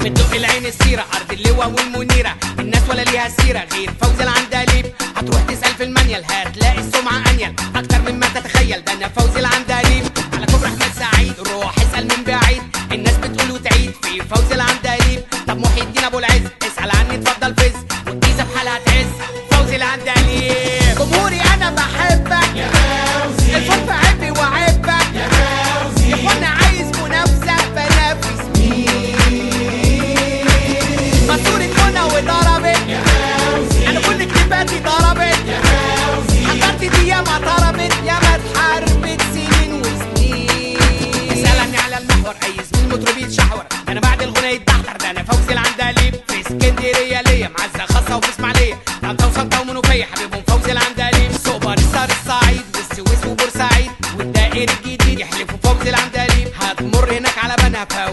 بتدق العين السيرة أرض اللواء والمنيرة الناس ولا ليها سيرة غير فوزي العندليب هتروح تسأل في المانيال هتلاقي السمعة أنيل أكتر مما تتخيل ده أنا فوزي العندليب على كوبري أحمد سعيد روح اسأل من بعيد الناس بتقول وتعيد في فوزي العندليب طب محي الدين أبو العز اسأل عني اتفضل فز والجيزة بحالها تعز فوزي العندليب جمهوري أنا بحبك يا فوزي الفرق عبي وعبك يا فوزي يا اخوانا عايز منافسة بنافس مين ماسورة منى وضربت يا فوزي انا كل كتاباتي ضربت يا فوزي حضرت دي ياما ضربت ياما اتحاربت سنين وسنين اسألني على المحور اي زميل مطربي يتشحور انا بعد الغنى يتدحضر ده انا فوزي العندليب في اسكندرية ليا معزة خاصة وفي اسماعيلية طنطا وسلطة ومنوفية حبيبهم فوزي العندليب سوبر ستار الصعيد والسويس وبورسعيد والدائري الجديد يحلفوا فوزي العندليب هتمر هناك على بنها فوزي